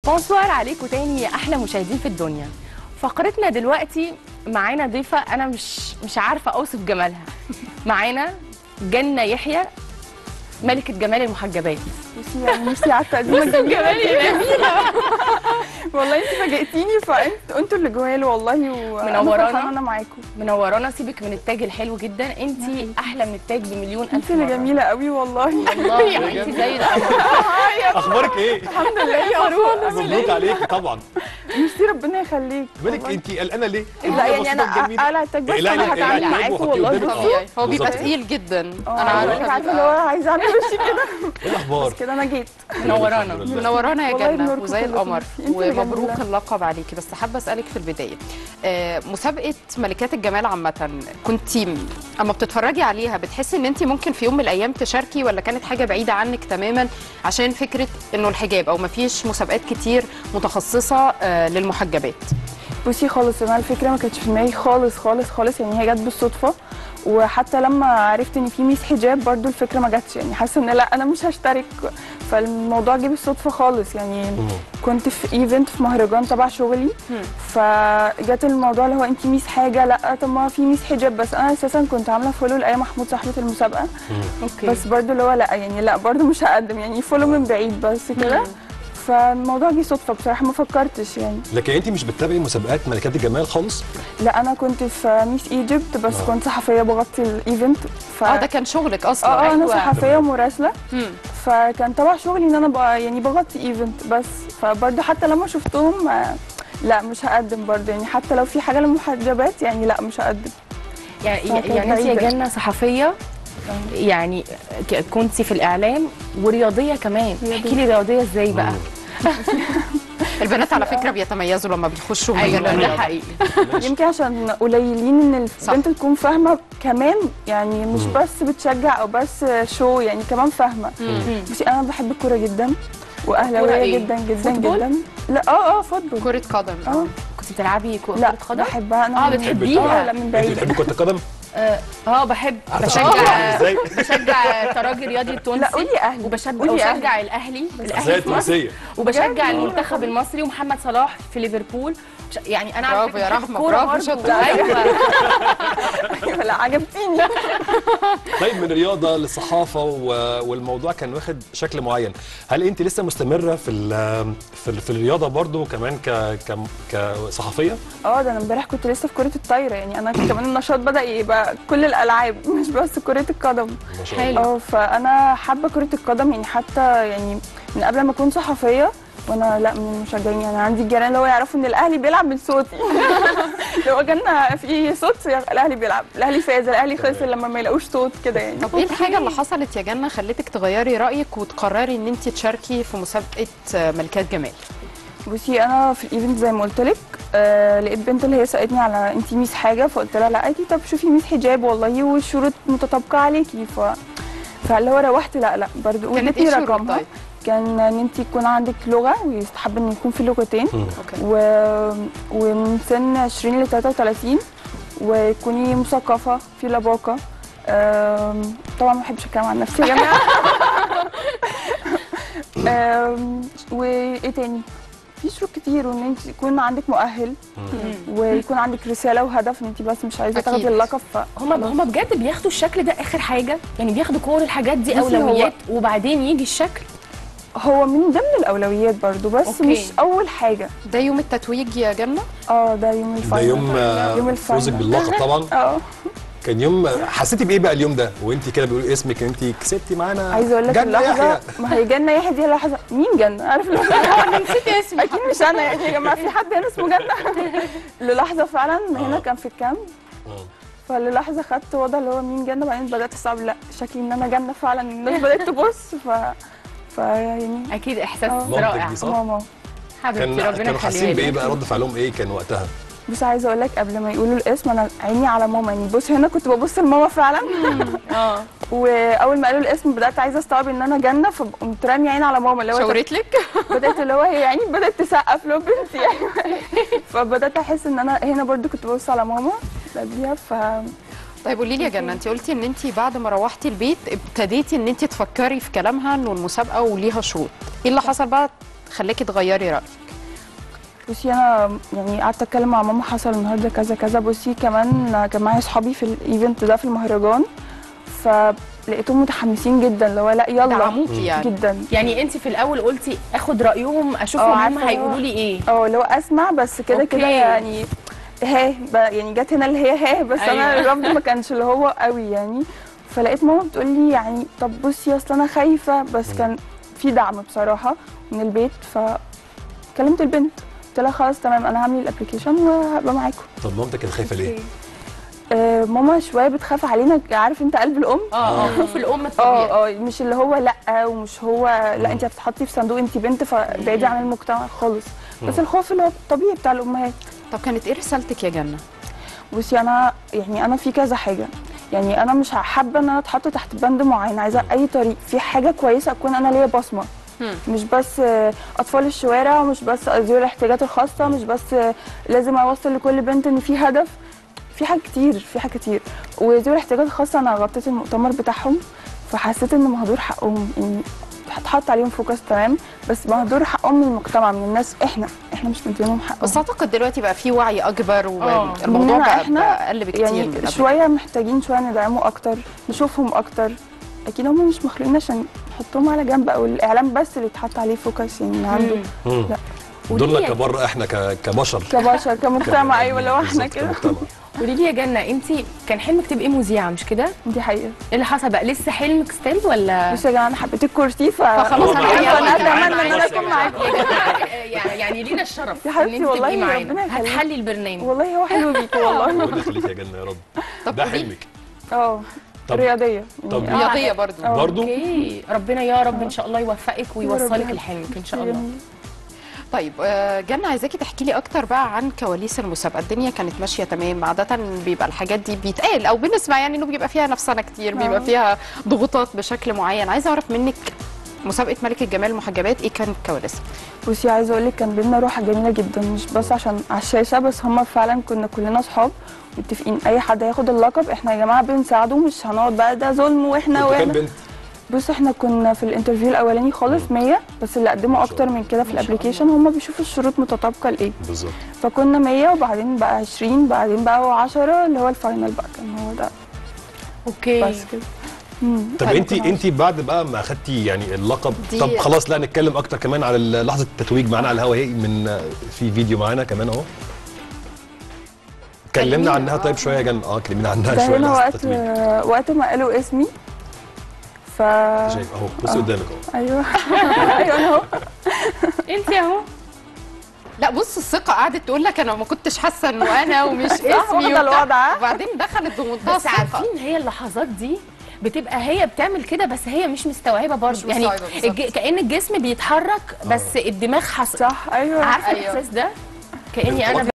بونسوار عليكم تاني يا احلى مشاهدين في الدنيا فقرتنا دلوقتي معانا ضيفه انا مش مش عارفه اوصف جمالها معانا جنه يحيى ملكه جمال المحجبات بصي يعني نفسي على التقديمه الجميله والله انت فاجئتيني فانت انتوا اللي جمال والله وانا منورانا. فرحانة انا معاكم منورانا سيبك من التاج الحلو جدا انت احلى من التاج بمليون الف انت اللي مرة. جميله قوي والله والله انت زي القمر اخبارك ايه؟ الحمد لله يا روح مبروك عليكي طبعا ميرسي ربنا يخليك مالك والله. انت قلقانه ليه؟ لا انت يعني بسيطة انا وجميلة. اقلع التاج بس اقلعي انا اقلعي هتعامل التاج معاكم وحطيه والله قدامك. بصوا طبيعي هو بيبقى بالظبط. تقيل جدا اه انا عارفه عارفه عارفه اللي هو بيبقى عايزه اعمل وشي كده ايه الاخبار؟ بس كده انا جيت منورانا الحمد لله. منورانا يا والله جنه نوركم وزي كلكم. القمر انت اللي ومبروك جميلة. اللقب عليكي بس حابه اسالك في البدايه آه، مسابقه ملكات الجمال عامه كنت اما بتتفرجي عليها بتحسي ان انت ممكن في يوم من الايام تشاركي ولا كانت حاجه بعيده عنك تماما عشان فكره انه الحجاب او مفيش مسابقات كتير متخصصه آه، للمحجبات بصي خالص انا الفكره ما كانتش في دماغي خالص خالص خالص يعني هي جت بالصدفه وحتى لما عرفت ان في ميس حجاب برضو الفكره ما جاتش يعني حاسه ان لا انا مش هشترك فالموضوع جه بالصدفه خالص يعني كنت في ايفنت في مهرجان تبع شغلي فجت الموضوع اللي هو انت ميس حاجه لا طب ما في ميس حجاب بس انا اساسا كنت عامله فولو لايه محمود صاحبه المسابقه اوكي بس برضو اللي هو لا يعني لا برضو مش هقدم يعني فولو من بعيد بس كده فالموضوع جه صدفه بصراحه ما فكرتش يعني لكن انت مش بتتابعي مسابقات ملكات الجمال خالص؟ لا انا كنت في ميس ايجيبت بس آه. كنت صحفيه بغطي الايفنت ف... اه ده كان شغلك اصلا اه آه، انا أيوة. صحفيه ومراسله مم. فكان تبع شغلي ان انا بقى يعني بغطي ايفنت بس فبرضه حتى لما شفتهم آه، لا مش هقدم برضه يعني حتى لو في حاجه للمحجبات يعني لا مش هقدم يعني فكانت يعني انت يا بعيدة. جنه صحفيه يعني ك- كنتي في الاعلام ورياضيه كمان احكي لي رياضيه ازاي بقى البنات على فكره بيتميزوا لما بيخشوا مجال ايوه ده الرياضة. حقيقي يمكن عشان قليلين ان صح. البنت تكون فاهمه كمان يعني مش بس بتشجع او بس شو يعني كمان فاهمه بس انا بحب الكوره جدا كورة واهلاويه إيه؟ جدا جدا فوتبول؟ جدا لا اه اه فوتبول كره قدم اه كنت بتلعبي كو- لا كره قدم بحبها انا اه من- بتحبيها؟ اه لا من انت بعيد بتحبي كره القدم؟ اه آه، بحب عارفة بشجع بتلعبي ازاي؟ بشجع التراجي الرياضي التونسي لا قولي اهلي وبشجع قولي وبشجع أهلي. الاهلي زي الاهلي في مصر التونسيه وبشجع بجد؟ المنتخب المصري ومحمد صلاح في ليفربول بش- يعني انا على برافو فكرة يا بحب رحمة، الكورة برافو، برضه. شاطرة. ايوه ايوه لا عجبتيني طيب من رياضه للصحافه و- والموضوع كان واخد شكل معين هل انت لسه مستمره في ال- في, ال- في الرياضه برضو كمان ك ك كصحفيه اه ده انا امبارح كنت لسه في كره الطايره يعني انا كمان النشاط بدا يبقى كل الالعاب مش بس كره القدم ما شاء الله حلو. اه فانا حابه كره القدم يعني حتى يعني من قبل ما اكون صحفيه وانا لا من المشجعين يعني عندي الجيران اللي هو يعرفوا ان الاهلي بيلعب من صوتي لو جالنا في صوت الاهلي بيلعب الاهلي فاز الاهلي خسر لما ما يلاقوش صوت كده يعني طب ايه الحاجه اللي حصلت يا جنه خلتك تغيري رايك وتقرري ان انت تشاركي في مسابقه آه، ملكات جمال بصي انا في الايفنت زي ما قلت لك آه لقيت بنت اللي هي سالتني على انت ميس حاجه فقلت لها لا قالت لي طب شوفي ميس حجاب والله والشروط متطابقه عليكي ف فاللي هو روحت لا لا برضه كانت وادتني ايه شروط رقمها طيب؟ كان ان انت يكون عندك لغه ويستحب ان يكون في لغتين اوكي و... ومن سن 20 ل 33 وتكوني مثقفه في لباقه آم، طبعا ما بحبش اتكلم عن نفسي يا جماعه آم، وايه تاني في شروط كتير وان انت يكون عندك مؤهل ويكون عندك رساله وهدف ان انت بس مش عايزه أكيد. تاخدي اللقب ف هما هما بجد بياخدوا الشكل ده اخر حاجه يعني بياخدوا كل الحاجات دي بصي، هو- اولويات وبعدين يجي الشكل هو من ضمن الاولويات برضو بس أوكي. مش اول حاجه ده يوم التتويج يا جنه اه ده يوم ده الفاينل يوم آه، يوم فوزك الفاينل. باللقب طبعا اه كان يوم حسيتي بايه بقى اليوم ده وانت كده بيقولوا اسمك انت كسبتي معانا عايزه اقول لك جنة اللحظه يحيى. ما هي جنه يحيى دي لحظه مين جنه عارف لو نسيت اسمي اكيد مش انا يعني يا جماعه في حد هنا اسمه جنه للحظه فعلا هنا آه. كان في الكامب آه. فللحظه خدت وضع اللي هو مين جنه بعدين بدات استوعب لا شكلي ان انا جنه فعلا الناس بدات تبص ف ف يعني اكيد احساس آه. مامتك رائع دي صح؟ ماما حبيبتي كان ربنا كانوا حاسين بايه يخليها بقى لك رد فعلهم ايه كان وقتها بس عايزه اقول لك قبل ما يقولوا الاسم انا عيني على ماما يعني بص هنا كنت ببص لماما فعلا اه واول ما قالوا الاسم بدات عايزه استوعب ان انا جنه فقمت راميه عيني على ماما اللي هو طب شاورت لك بدات اللي هو هي يعني بدات تسقف له بنتي يعني فبدات احس ان انا هنا برضو كنت ببص على ماما قبليها ف طيب قولي لي يا جنه انت قلتي ان انت بعد ما روحتي البيت ابتديتي ان انت تفكري في كلامها انه المسابقه وليها شروط ايه اللي حصل بقى خلاكي تغيري رايك بصي انا يعني قعدت اتكلم مع ماما حصل النهارده كذا كذا بصي كمان كان معايا اصحابي في الايفنت ده في المهرجان فلقيتهم متحمسين جدا اللي هو لا يلا دعموكي يعني جدا يعني انت في الاول قلتي اخد رايهم اشوفهم اه، هم عارفة اللي هو- هيقولوا لي ايه اه اللي هو اسمع بس كده كده اوكي. يعني ها ب- يعني جت هنا اللي هي ها بس انا أيوة. الرفض ما كانش اللي هو قوي يعني فلقيت ماما بتقول لي يعني طب بصي اصل انا خايفه بس كان في دعم بصراحه من البيت فكلمت البنت قلت لها خلاص تمام انا هعمل الابلكيشن وهبقى معاكم طب مامتك كانت خايفه ليه؟ آه ماما شويه بتخاف علينا عارف انت قلب الام اه اه خوف الام الطبيعي اه اه مش اللي هو لا ومش هو لا انت هتتحطي في صندوق انت بنت فبعيدي عن المجتمع خالص بس الخوف اللي هو الطبيعي بتاع الامهات طب كانت ايه رسالتك يا جنه بصي انا يعني انا في كذا حاجه يعني انا مش حابه ان انا اتحط تحت بند معين عايزه اي طريق في حاجه كويسه اكون انا ليا بصمه مم. مش بس آه، اطفال الشوارع ومش بس ذوي الاحتياجات الخاصه مش بس آه، لازم اوصل لكل بنت ان في هدف في حاجات كتير في حاجات كتير وذوي الاحتياجات الخاصه انا غطيت المؤتمر بتاعهم فحسيت ان مهدور حقهم يعني هتحط عليهم فوكس تمام بس مهدور حقهم من المجتمع من الناس احنا احنا مش مدينهم حقهم بس اعتقد دلوقتي بقى في وعي اكبر اه. والموضوع مننا بقى, احنا بقى اقل بكتير من يعني قبل. شويه محتاجين شويه ندعمه اكتر نشوفهم اكتر اكيد هم مش مخلوقين عشان نحطهم على جنب او الاعلام بس اللي يتحط عليه فوكس يعني عنده مم. مم. لا. دورنا ودي- كبره احنا ك- كبشر كبشر كمجتمع ايوه لو احنا بالظبط، كده كمجتمع. قولي لي يا جنه انت كان حلمك تبقي مذيعه مش كده؟ ايه دي حقيقه اللي حصل بقى لسه حلمك ستيل ولا بصي يا جماعه انا حبيت الكرسي ف فخلاص أنا انا عايزة- انا اتمنى ان عايزة- انا اكون معاكم يا جماعه يعني يعني لينا الشرف يا ان حبيبتي انت والله تبقي معانا ربنا يخليك. هتحلي البرنامج والله هو حلو بيكي والله ربنا يخليك يا جنه يا رب طب ده قولي- حلمك اه طب- رياضيه طب يعني رياضيه برضو اه. برضو اوكي ربنا يا رب ان شاء الله يوفقك ويوصلك ربنا لحلمك ان شاء الله جميل. طيب آه، جنة عايزاكي تحكي لي اكتر بقى عن كواليس المسابقه الدنيا كانت ماشيه تمام عاده بيبقى الحاجات دي بيتقال او بنسمع يعني انه بيبقى فيها نفسنا كتير بيبقى آه. فيها ضغوطات بشكل معين عايزه اعرف منك مسابقه ملك الجمال المحجبات ايه كانت كواليسها بصي عايزه اقول لك كان بينا روح جميله جدا مش بس عشان على الشاشه بس هم فعلا كنا كلنا اصحاب متفقين اي حد هياخد اللقب احنا يا جماعه بنساعده مش هنقعد بقى ده ظلم واحنا كنت كام واحنا بنت؟ بص احنا كنا في الانترفيو الاولاني خالص 100 بس اللي قدموا ما شاء اكتر من كده في الابلكيشن هم بيشوفوا الشروط متطابقه لايه بالظبط فكنا 100 وبعدين بقى 20 بعدين بقى 10 اللي هو الفاينل بقى كان هو ده اوكي بس كده مم. طب حلو. انت انت بعد بقى ما اخدتي يعني اللقب دي- طب خلاص لا نتكلم اكتر كمان على لحظه التتويج معانا على الهوا اهي من في فيديو معانا كمان اهو كلمنا كلمينا، عنها آه. طيب شويه يا جنة اه كلمينا عنها ده شويه هنا لحظه وقت التتويج وقت ما قالوا اسمي ف شايف اهو بصي قدامك اهو ايوه ايوه انا اهو انت اهو لا بص الثقه قعدت تقول لك انا ما كنتش حاسه انه انا ومش اسمي واخدة وبتاع. الوضع. وبعدين دخلت بمنتهى بس الثقه عارفين هي اللحظات دي بتبقى هي بتعمل كده بس هي مش مستوعبه برضه مش يعني مستوعبة بالظبط. الج... كأن الجسم بيتحرك بس الدماغ حصل صح ايوه عارفه أيوة. الاحساس ده كاني انا ارتباط